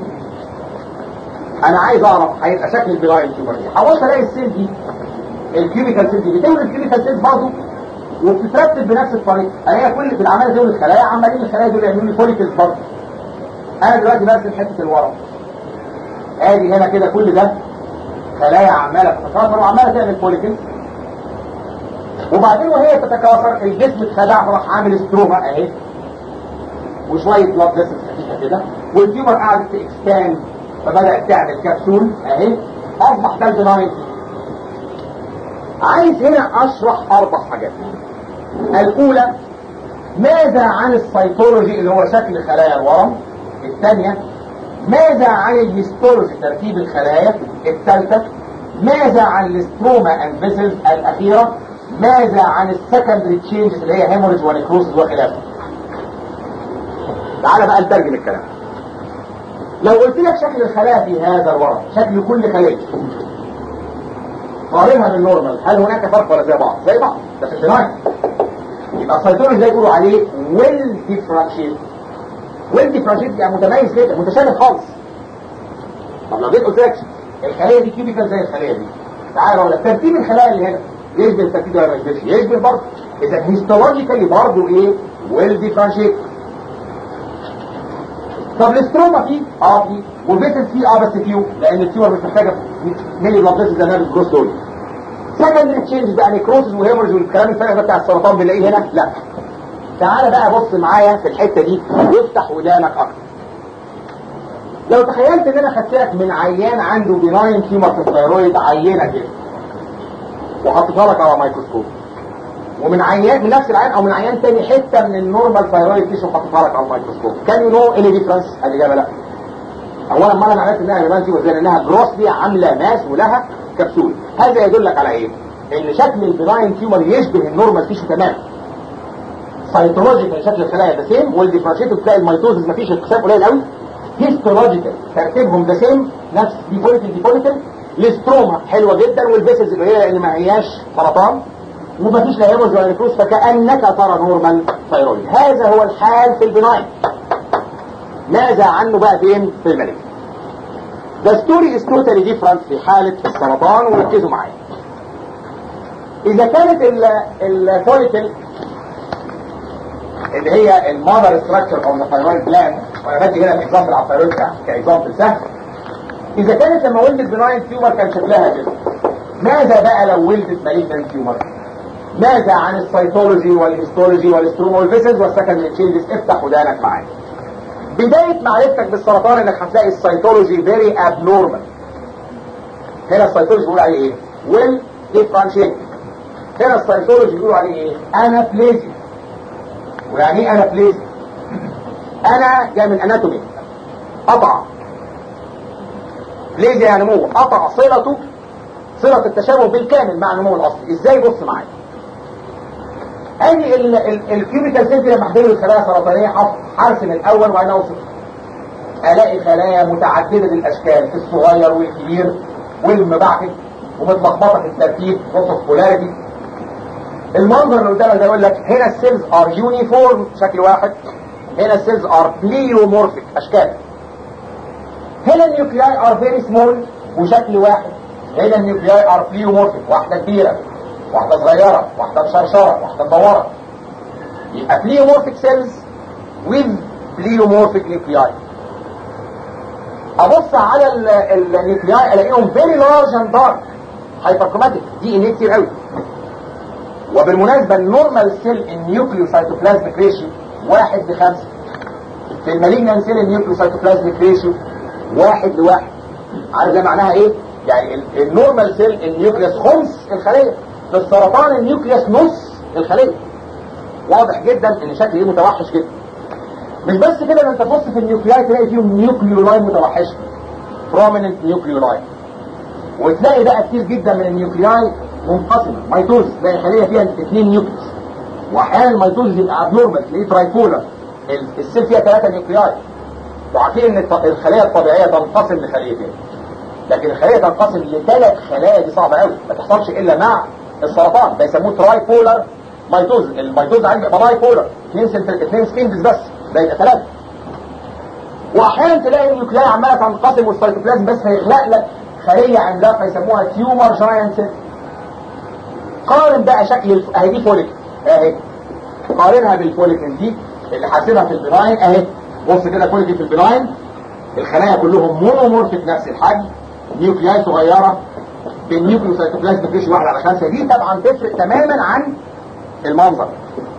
انا عايز اعرف هيبقى شكل البيراين تيومر دي حاولت الاقي السيل دي الكيميكال سيل دي بتولد الكيميكال سيل برضه وبتترتب بنفس الطريقه هي كل بالعماله دول الخلايا عمالين الخلايا دول يعملوا لي فوليكلز برضه انا دلوقتي برسم حته الورم ادي هنا كده كل ده خلايا عماله تتكاثر وعماله تعمل فوليكلز وبعدين وهي تتكاثر الجسم اتخدع فراح عامل ستروما اهي وشويه بلاد فيسلز خفيفه كده والتيومر قعدت تكسباند فبدات تعمل كبسول اهي اصبح ده البناين عايز هنا اشرح اربع حاجات الاولى ماذا عن السيتولوجي اللي هو شكل خلايا الورم الثانيه ماذا عن الهيستولوجي ترتيب الخلايا الثالثه ماذا عن الاستروما اند فيسلز الاخيره ماذا عن السكندري تشينجز اللي هي هيموريج ونكروسز وخلافه تعال بقى نترجم الكلام لو قلت لك شكل الخلايا في هذا الورم شكل كل خليه قارنها بالنورمال هل هناك فرق ولا زي بعض زي بعض ده في الجناين يبقى السيتولوجي ده يقولوا عليه ويل ديفرنشيت ويل ديفرنشيت يعني متميز كده متشابه خالص طب لو جيت قلت لك الخليه دي كيوبيكال زي الخليه دي تعالى اقول لك ترتيب الخلايا اللي هنا يشبه الترتيب ده ولا ما يشبهش يشبه برضه اذا هيستولوجيكالي برضه ايه ويل ديفرنشيت طب الاستروما فيه اه فيه والفيسل فيه اه بس فيه لان التيومر مش محتاجه ملي بلاد فيسل زي ما الجروس دول سكندري تشينج بقى نيكروسز وهيمورز والكلام الفارغ ده بتاع السرطان بنلاقيه هنا لا تعالى بقى بص معايا في الحته دي وافتح ودانك اكتر لو تخيلت ان انا خدتك من عيان عنده بناين تيومر في الثيرويد عينه كده وحطيتها لك على ميكروسكوب ومن عيان من نفس العيان او من عيان تاني حته من النورمال ثايرويد تيشو حطيتها لك على الميكروسكوب كان يو نو اني ديفرنس الاجابه لا اولا ما انا عرفت انها ريبانسي وزي انها جروسلي عامله ماس ولها كبسول هذا يدلك على ايه ان شكل البناين تيومر يشبه النورمال تيشو تماما سايتولوجيكال شكل الخلايا ده سيم والديفرنشيت تلاقي الميتوزز مفيش اكتساب قليل قوي هيستولوجيكال ترتيبهم ده سيم نفس دي فوليكل دي فوليكل الاستروما حلوه جدا والفيسز اللي هي اللي ما هياش سرطان ومفيش لا هيموز ولا نيكروز فكأنك ترى نورمال ثايرويد هذا هو الحال في البناين ماذا عنه بقى فين في الملك The story is totally different في حالة السرطان وركزوا معايا إذا كانت الفوليكل اللي هي المادر ستراكشر او الثايرويد بلان وانا بدي هنا الاكزامبل على الثايرويد كاكزامبل سهل اذا كانت لما ولدت بناين تيومر كان شكلها كده ماذا بقى لو ولدت مالجنان تيومر ماذا عن السيتولوجي والهيستولوجي والاستروما والفيسز والسكندري تشينجز افتح ودانك معايا بداية معرفتك بالسرطان انك هتلاقي السيتولوجي فيري ابنورمال هنا السيتولوجي بيقول عليه ايه ويل ديفرنشيت هنا السيتولوجي بيقول عليه ايه انابليزيا ويعني ايه انابليزيا انا جاي من اناتومي قطع بليزيا يعني نمو قطع صلته صلة التشابه بالكامل مع النمو الاصلي ازاي بص معايا ادي الكيميكال سيلز لما احضر الخلايا السرطانيه هرسم الاول وبعدين اوصف الاقي خلايا متعدده الاشكال في الصغير والكبير والمبعث ومتلخبطه في التركيب نقطه بولاريتي المنظر اللي قدامك ده يقول لك هنا السيلز ار يونيفورم شكل واحد هنا السيلز ار بليومورفيك اشكال هنا النيوكلياي ار فيري سمول وشكل واحد هنا النيوكلياي ار بليومورفيك واحده كبيره واحده صغيره واحده مشرشره واحده مدوره يبقى بليومورفيك سيلز with بليومورفيك نيوكلياي ابص على النيوكلياي الاقيهم فيري لارج اند دارك هايبركروماتيك دي ان كتير قوي وبالمناسبة النورمال سيل النيوكليو سايتوبلازميك ريشيو واحد لخمسة في المالجنان سيل النيوكليو سايتوبلازميك ريشيو واحد لواحد عارف ده معناها ايه؟ يعني النورمال سيل النيوكليوس خمس الخلية في السرطان النيوكليوس نص الخلية واضح جدا ان شكل ايه متوحش جدا مش بس كده ده انت تبص في النيوكلياي تلاقي فيهم نيوكليولاي متوحشه prominent نيوكليولاي وتلاقي بقى كتير جدا من النيوكلياي منقسمه ميتوز تلاقي خليه فيها اثنين نيوكليس واحيانا الميتوز يبقى ابنورمال تلاقيه ترايبولر السيل فيها ثلاثه نيوكلياي وعارفين ان الخليه الطبيعيه تنقسم لخليتين لكن الخليه تنقسم لثلاث خلايا دي صعبه قوي ما تحصلش الا مع السرطان ده يسموه ترايبولر ميتوز الميتوز عندي يبقى باي بولر اثنين سنتر اثنين سكينز بس ده يبقى ثلاثه واحيانا تلاقي النيوكلياي عماله تنقسم والسيتوبلازم بس هيخلق لك خليه عملاقه يسموها تيومر جاينت سيل قارن بقى شكل الف... اهي دي فوليك اهي قارنها بالفوليكن دي اللي حاسبها في البناين اهي بص كده فوليكن في البناين الخلايا كلهم مونومورفيك نفس الحجم نيوكلياي صغيره بالنيوكليو سيتوبلازم فيش واحد على خمسه دي طبعا تفرق تماما عن المنظر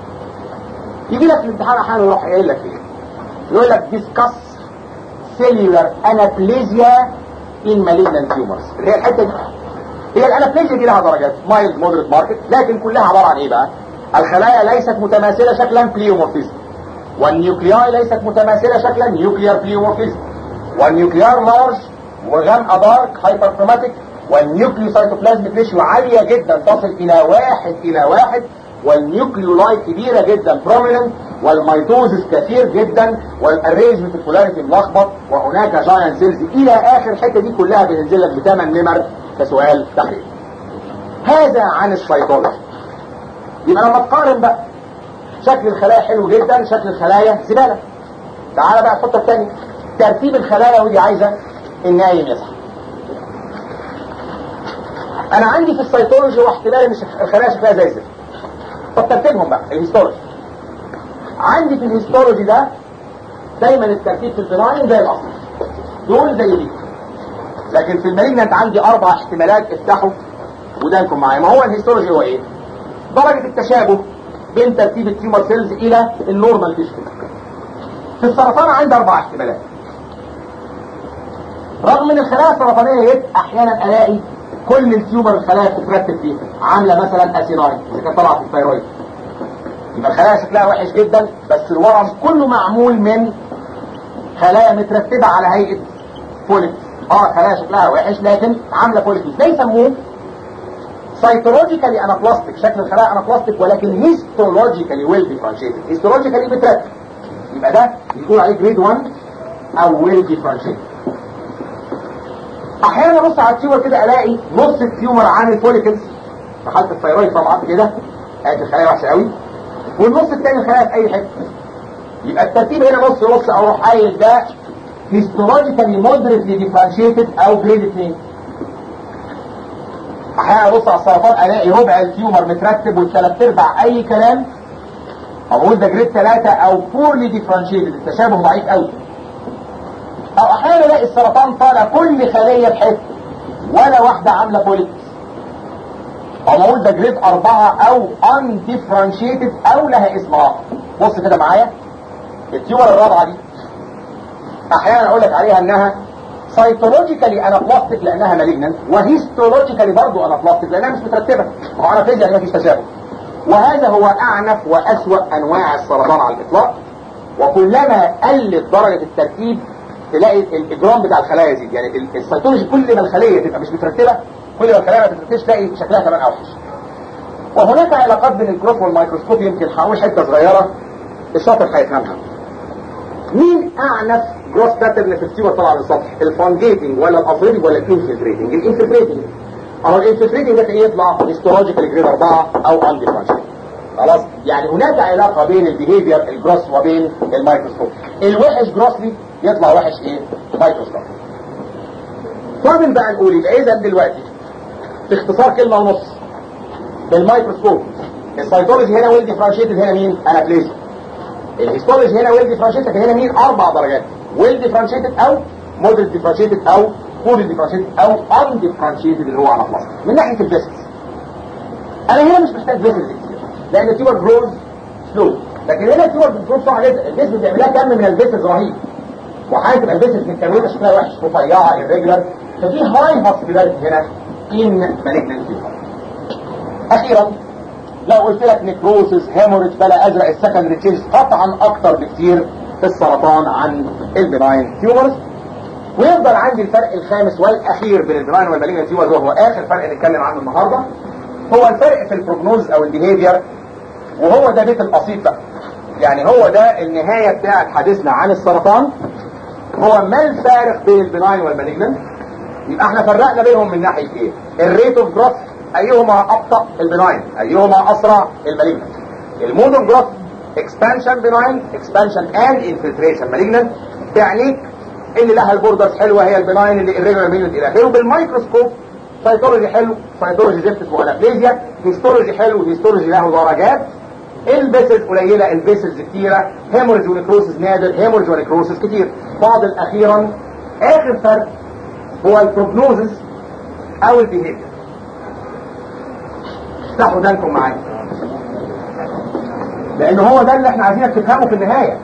يجي لك في الامتحان احيانا يروح قايل لك ايه يقول لك ديسكاس سيلولار انابليزيا ان مالجنان تيومرز اللي هي الحته دي هي الانابليزيا دي لها درجات مايلد مودريت ماركت لكن كلها عباره عن ايه بقى الخلايا ليست متماثله شكلا بليومورفيزم والنيوكلياي ليست متماثله شكلا نيوكليار بليومورفيزم والنيوكليار لارج وغامقه دارك هايبركروماتيك والنيوكليو سايتوبلازميك ريشيو عاليه جدا تصل الى واحد الى واحد والنيوكليولاي كبيره جدا بروميننت والميتوزس كثير جدا والارينجمنت البولاريتي ملخبط وهناك جاينت سيلز الى اخر الحته دي كلها بتنزل لك بثمان نمر كسؤال تحرير هذا عن السيتولوجي يبقى لما تقارن بقى شكل الخلايا حلو جدا شكل الخلايا زباله تعال بقى الخطه الثانيه ترتيب الخلايا ودي عايزه النايم يصحى انا عندي في السيتولوجي واحتمال ان الخلايا شكلها زي الزفت طب ترتيبهم بقى الهيستولوجي عندي في الهيستولوجي ده دايما الترتيب في البناين زي الاصل دول زي دي لكن في المالجنت عندي اربع احتمالات افتحوا ودانكم معايا ما هو الهيستولوجي هو ايه درجة التشابه بين ترتيب التيومر سيلز الى النورمال تيشو في السرطان عندي اربع احتمالات رغم ان الخلايا السرطانيه يبقى احيانا الاقي كل التيومر الخلايا بتترتب فيها عامله مثلا اسيناين اللي كانت طالعه في الثيرويد يبقى الخلايا شكلها وحش جدا بس الورم كله معمول من خلايا مترتبه على هيئه فوليك اه خلايا شكلها وحش لكن عامله فوليك ده يسموه سيتولوجيكالي انابلاستيك شكل الخلايا انابلاستيك ولكن هيستولوجيكالي ويل ديفرنشيتد هيستولوجيكالي بترتب يبقى ده يكون عليه جريد 1 او ويل ديفرنشيتد احيانا ابص على التيومر كده الاقي نص التيومر عامل فوليكلز في حاله الثيرويد طبعا كده ادي الخلايا وحشه قوي والنص الثاني الخلايا في اي حته يبقى الترتيب هنا نص نص اروح قايل ده هيستولوجيكالي مودريتلي ديفرنشيتد او جريد 2 احيانا ابص على السرطان الاقي ربع التيومر مترتب والثلاث ارباع اي كلام اقول ده جريد 3 او بورلي ديفرنشيتد التشابه ضعيف قوي او احيانا الاقي السرطان طالع كل خليه بحته ولا واحده عامله بوليكس او اقول ده جريد أربعة او ان ديفرنشيتد او لها اسم اخر بص كده معايا التيومر الرابعه دي احيانا اقول لك عليها انها سايتولوجيكالي انابلاستيك لانها مالجننت وهيستولوجيكالي برضه انابلاستيك لانها مش مترتبه هو انا فيزياء يعني مفيش تشابه وهذا هو اعنف واسوأ انواع السرطان على الاطلاق وكلما قلت درجه الترتيب تلاقي الاجرام بتاع الخلايا يزيد يعني السيتولوجي كل ما الخليه تبقى مش مترتبه كل ما الخلايا ما تتركش تلاقي شكلها كمان اوحش وهناك علاقات بين الجروث والميكروسكوب يمكن هقول حته صغيره الشاطر هيفهمها مين اعنف جروث باترن في التيوبر طالعه من السطح الفانجيتنج ولا الافريدنج ولا الانفلتريتنج الانفلتريتنج اهو الانفلتريتنج ده يطلع هيستولوجيكال جريد 4 او انديفرنشال خلاص يعني هناك علاقه بين البيهيفير الجروس وبين الميكروسكوب الوحش جروسلي يطلع وحش ايه مايكروسكوب فاضل بقى نقول يبقى اذا دلوقتي باختصار كلمه ونص بالميكروسكوب السيتولوجي هنا ويل ديفرنشيتد هنا مين انابليزيا الهيستولوجي هنا ويل ديفرنشيتد هنا مين اربع درجات ويل ديفرنشيتد او موديل ديفرنشيتد او فول ديفرنشيتد او ان ديفرنشيتد اللي هو على بلاس من ناحيه الفيسكس انا هنا مش محتاج فيسكس كتير لان التيوبر جروز سلو لكن هنا التيوبر بتجروز بسرعه جدا الجسم بيعمل لها كم من الفيسكس رهيب وحاجه تبقى الفيسكس متكونه شكلها وحش رفيعه irregular ففي هاي هوسبيتاليتي هنا ان مالجنت اخيرا لو قلت لك نكروسس هيموريج بلا ازرق السكندري تشينج قطعا اكتر بكتير في السرطان عن البناين تيومرز ويفضل عندي الفرق الخامس والاخير بين البناين والمالجنت تيومرز وهو اخر فرق نتكلم عنه النهارده هو الفرق في البروجنوز او البيهيفير وهو ده بيت القصيد بقى يعني هو ده النهايه بتاعت حديثنا عن السرطان هو ما الفارق بين البناين والمالجنت يبقى احنا فرقنا بينهم من ناحيه ايه الريت اوف جروث ايهما ابطا البناين ايهما اسرع المالجنت المود اوف جروث اكسبانشن بناين اكسبانشن اند انفلتريشن مالجنت تعنيك اللي لها البوردرز حلوه هي البناين اللي الريجولار مالجنت الى اخره بالميكروسكوب سيتولوجي حلو سيتولوجي زفت وانابليزيا هيستولوجي حلو هيستولوجي له درجات البيسز قليله البيسز كتيره هيموريج ونكروسس نادر هيموريج ونكروسس كتير فاضل اخيرا اخر فرق هو البروجنوزس او البيهيفير افتحوا ودانكم معايا لان هو ده اللي احنا عايزينك تفهمه في النهايه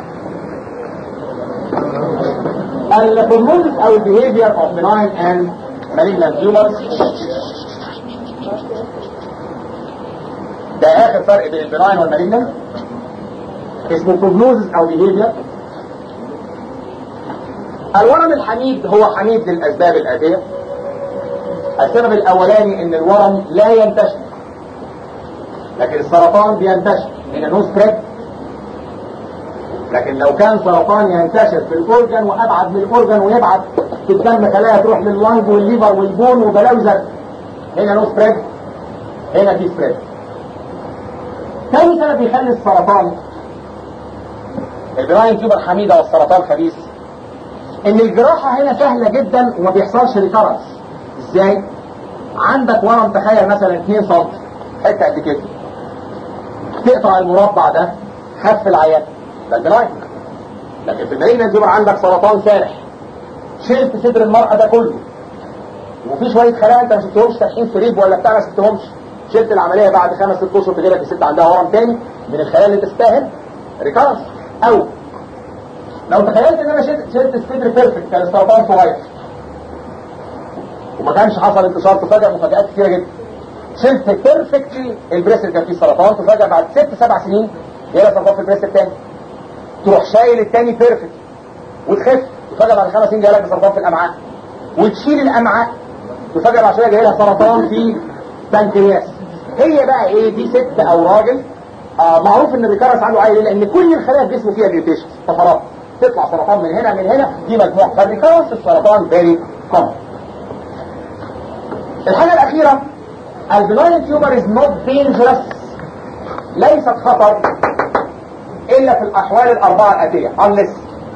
البروجنوزس او البيهيفير اوف benign and malignant tumors ده اخر فرق بين البناين والمالجنت اسمه بروجنوزس او بيهيفير الورم الحميد هو حميد للاسباب الاتيه السبب الاولاني ان الورم لا ينتشر لكن السرطان بينتشر هنا نو سبريد لكن لو كان سرطان ينتشر في الاورجن وابعد من الاورجن ويبعد في الدم خلايا تروح لللنج والليفر والبون وبلاوي زرق هنا نو سبريد هنا في سبريد ثاني سبب يخلي السرطان البراين تيوبر حميدة والسرطان خبيث ان الجراحة هنا سهلة جدا وما بيحصلش ريكارنس ازاي عندك ورم تخيل مثلا 2 سم حتة قد كده تقطع المربع ده خف العيان ده البراين لكن في المرينة تيوبر عندك سرطان سارح شلت صدر المرأة ده كله وفي شوية خلايا انت ما شفتهمش تحقين في ريب ولا بتاع ما شفتهمش شلت العملية بعد خمس ست اشهر تجيلك الست عندها ورم تاني من الخلايا اللي تستاهل ريكارنس او لو تخيلت ان انا شلت شلت الصدر بيرفكت كان السرطان صغير وما كانش حصل انتشار تفاجئ مفاجآت كتيرة جدا شلت بيرفكتلي البريست اللي كان فيه سرطان تفاجئ بعد ست سبع سنين يلا سرطان في البريست التاني تروح شايل التاني بيرفكت وتخف تفاجئ بعد خمس سنين جاي لك سرطان في الامعاء وتشيل الامعاء تفاجئ بعد شويه جاي لها سرطان في بنكرياس هي بقى ايه دي ست او راجل آه معروف ان الريكارس عنده عالي لان كل الخلايا في جسمه فيها ميوتيشن طفرات تطلع سرطان من هنا من هنا دي مجموعه فالريكارس السرطان فيري كومن الحاجه الاخيره البناين تيومر از نوت دينجرس ليست خطر الا في الاحوال الاربعه الاتيه unless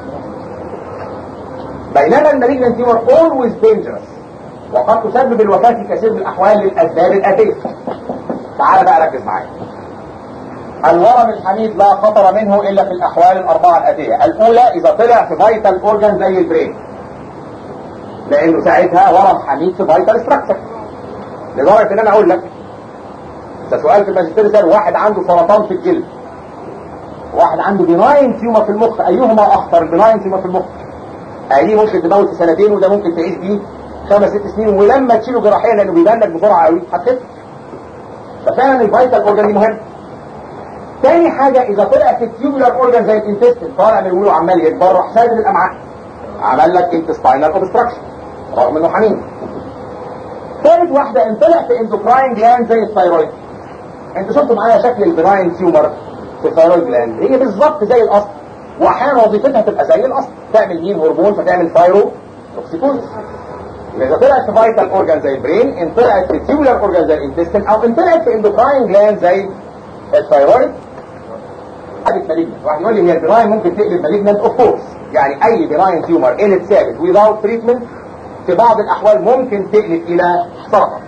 بينما المالجنت تيومر always dangerous وقد تسبب الوفاة في كثير من الأحوال للأسباب الآتية. تعال بقى ركز معايا. الورم الحميد لا خطر منه إلا في الأحوال الأربعة الآتية. الأولى إذا طلع في فيتال أورجان زي البرين. لأنه ساعتها ورم حميد في فيتال ستراكشر. لدرجة إن أنا أقول لك ده سؤال في الماجستير سأل واحد عنده سرطان في الجلد. واحد عنده بناين تيومر في المخ أيهما أخطر البناين تيومر في المخ؟ أي ممكن تموت في سنتين وده ممكن تعيش بيه خمس ست سنين ولما تشيله جراحيا لانه بيبان لك بسرعه قوي هتخف ففعلا الفيتال اورجان دي مهم تاني حاجة إذا طلع في التيوبولار أورجان زي الانتستين طالع من الولو عمال يكبر راح سادد الأمعاء عمل لك انتستاينال اوبستراكشن رغم إنه حنين ثالث واحدة ان طلع في اندوكراين جلاند زي الثايرويد انتوا شفتوا معايا شكل البراين تيومر في الثايرويد جلاند هي بالظبط زي الاصل واحيانا وظيفتها تبقى زي الاصل تعمل مين هرمون فتعمل ثايرو توكسيكوز اذا طلعت في فايتال اورجان زي البرين ان طلعت في تيوبولار اورجان زي الانتستين او ان طلعت في اندوكراين جلاند زي الثايرويد قلبت مالجنت واحد يقول لي هي البراين ممكن تقلب مالجنت اوف كورس يعني اي براين تيومر ان اتثابت without treatment في بعض الاحوال ممكن تقلب الى سرطان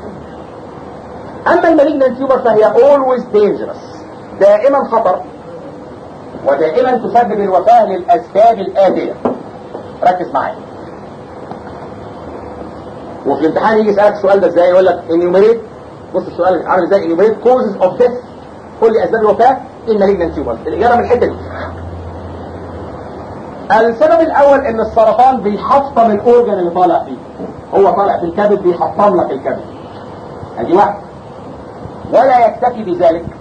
اما المالجنت تيومر فهي always dangerous دائما خطر ودائما تسبب الوفاة للاسباب الاتية ركز معايا وفي الامتحان يجي يسألك السؤال ده ازاي يقول لك enumerate بص السؤال عامل ازاي enumerate causes of death قول لي اسباب الوفاة in malignant tumor الاجابة من الحتة دي السبب الاول ان السرطان بيحطم الاورجن اللي طالع فيه هو طالع في الكبد بيحطم لك الكبد ادي واحد ولا يكتفي بذلك